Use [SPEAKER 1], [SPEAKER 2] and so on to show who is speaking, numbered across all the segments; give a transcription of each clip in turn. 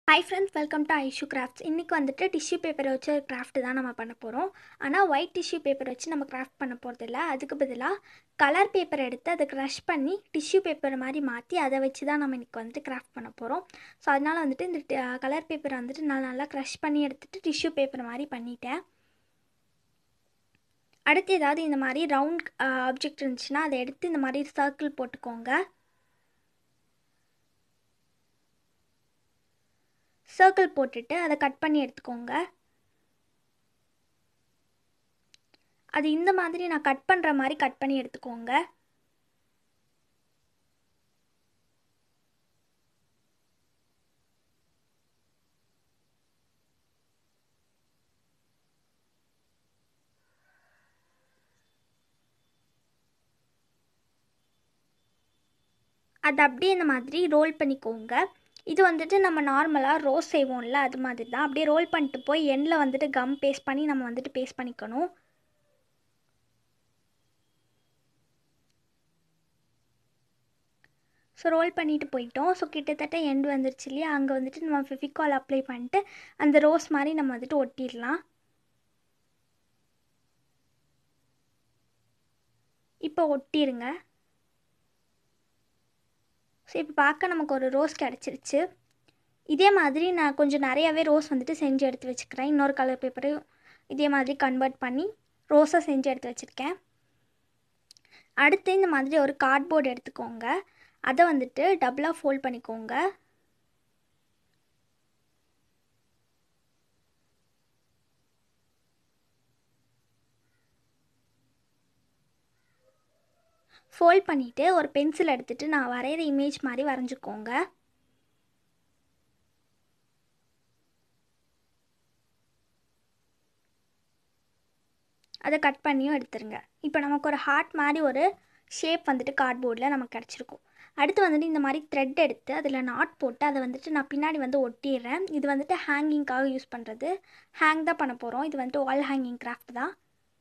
[SPEAKER 1] hi friends welcome to Aishu crafts இன்றைக்கி வந்துட்டு tissue பேப்பரை வச்சு ஒரு கிராஃப்ட் தான் நம்ம பண்ண போகிறோம் ஆனால் ஒயிட் டிஷ்யூ பேப்பர் வச்சு நம்ம கிராஃப்ட் பண்ண போகிறதில்ல அதுக்கு பதிலாக கலர் பேப்பர் எடுத்து அதை க்ரஷ் பண்ணி டிஷ்யூ பேப்பர் மாதிரி மாற்றி அதை வச்சு தான் நம்ம இன்றைக்கி வந்துட்டு கிராஃப்ட் பண்ண போகிறோம் ஸோ அதனால் வந்துட்டு இந்த கலர் பேப்பரை வந்துட்டு நான் நல்லா க்ரஷ் பண்ணி எடுத்துகிட்டு டிஷ்யூ பேப்பர் மாதிரி பண்ணிட்டேன் அடுத்து ஏதாவது இந்த மாதிரி ரவுண்ட் ஆப்ஜெக்ட் இருந்துச்சுன்னா அதை எடுத்து இந்த மாதிரி சர்க்கிள் போட்டுக்கோங்க சர்க்கிள் போட்டுட்டு அதை கட் பண்ணி எடுத்துக்கோங்க அது இந்த மாதிரி நான் கட் பண்ணுற மாதிரி கட் பண்ணி எடுத்துக்கோங்க அது அப்படியே இந்த மாதிரி ரோல் பண்ணிக்கோங்க இது வந்துட்டு நம்ம நார்மலாக ரோஸ் செய்வோம்ல அது மாதிரி தான் அப்படியே ரோல் பண்ணிட்டு போய் எண்ணில் வந்துட்டு கம் பேஸ்ட் பண்ணி நம்ம வந்துட்டு பேஸ்ட் பண்ணிக்கணும் ஸோ ரோல் பண்ணிட்டு போயிட்டோம் ஸோ கிட்டத்தட்ட எண்ட் வந்துருச்சு இல்லையா அங்கே வந்துட்டு நம்ம ஃபெவிகால் அப்ளை பண்ணிட்டு அந்த ரோஸ் மாதிரி நம்ம வந்துட்டு ஒட்டிடலாம் இப்போ ஒட்டிடுங்க ஸோ இப்போ பார்க்க நமக்கு ஒரு ரோஸ் கிடச்சிருச்சு இதே மாதிரி நான் கொஞ்சம் நிறையாவே ரோஸ் வந்துட்டு செஞ்சு எடுத்து வச்சுக்கிறேன் இன்னொரு கலர் பேப்பரையும் இதே மாதிரி கன்வெர்ட் பண்ணி ரோஸாக செஞ்சு எடுத்து வச்சுருக்கேன் அடுத்து இந்த மாதிரி ஒரு கார்ட்போர்டு எடுத்துக்கோங்க அதை வந்துட்டு டபுளாக ஃபோல்ட் பண்ணிக்கோங்க ஃபோல்ட் பண்ணிவிட்டு ஒரு பென்சில் எடுத்துகிட்டு நான் வரைகிற இமேஜ் மாதிரி வரைஞ்சிக்கோங்க அதை கட் பண்ணியும் எடுத்துருங்க இப்போ நமக்கு ஒரு ஹார்ட் மாதிரி ஒரு ஷேப் வந்துட்டு கார்ட்போர்டில் நமக்கு கிடச்சிருக்கும் அடுத்து வந்துட்டு இந்த மாதிரி த்ரெட் எடுத்து அதில் நாட் போட்டு அதை வந்துட்டு நான் பின்னாடி வந்து ஒட்டிடுறேன் இது வந்துட்டு ஹேங்கிங்காக யூஸ் பண்ணுறது ஹேங் தான் பண்ண போகிறோம் இது வந்துட்டு வால் ஹேங்கிங் கிராஃப்ட் தான்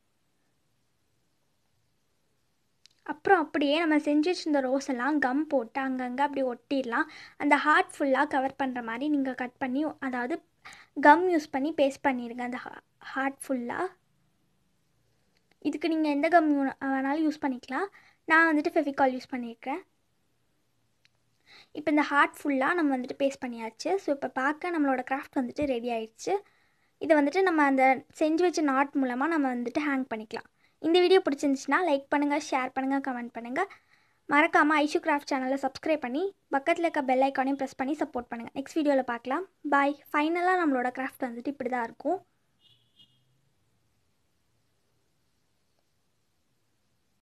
[SPEAKER 1] அப்புறம் அப்படியே நம்ம செஞ்சு வச்சிருந்த ரோஸ் எல்லாம் கம் போட்டு அங்கங்கே அப்படி ஒட்டிடலாம் அந்த ஹார்ட் ஃபுல்லாக கவர் பண்ணுற மாதிரி நீங்கள் கட் பண்ணி அதாவது கம் யூஸ் பண்ணி பேஸ்ட் பண்ணிடுங்க அந்த ஹார்ட் ஃபுல்லாக இதுக்கு நீங்கள் எந்த கம் வேணாலும் யூஸ் பண்ணிக்கலாம் நான் வந்துட்டு ஃபெவிகால் யூஸ் பண்ணியிருக்கேன் இப்போ இந்த ஹார்ட் ஃபுல்லாக நம்ம வந்துட்டு பேஸ்ட் பண்ணியாச்சு ஸோ இப்போ பார்க்க நம்மளோட கிராஃப்ட் வந்துட்டு ரெடி ஆயிடுச்சு இதை வந்துட்டு நம்ம அந்த செஞ்சு வச்ச நாட் மூலமாக நம்ம வந்துட்டு ஹேங் பண்ணிக்கலாம் இந்த வீடியோ பிடிச்சிருந்துச்சுன்னா லைக் பண்ணுங்கள் ஷேர் பண்ணுங்கள் கமெண்ட் பண்ணுங்கள் மறக்காமல் ஐஷு கிராஃப்ட் சேனலை சப்ஸ்கிரைப் பண்ணி பக்கத்தில் இருக்க பெல் ஐக்கானையும் ப்ரெஸ் பண்ணி சப்போர்ட் பண்ணுங்கள் நெக்ஸ்ட் வீடியோவில் பார்க்கலாம் பாய் ஃபைனலாக நம்மளோட கிராஃப்ட் வந்துட்டு இப்படி தான் இருக்கும்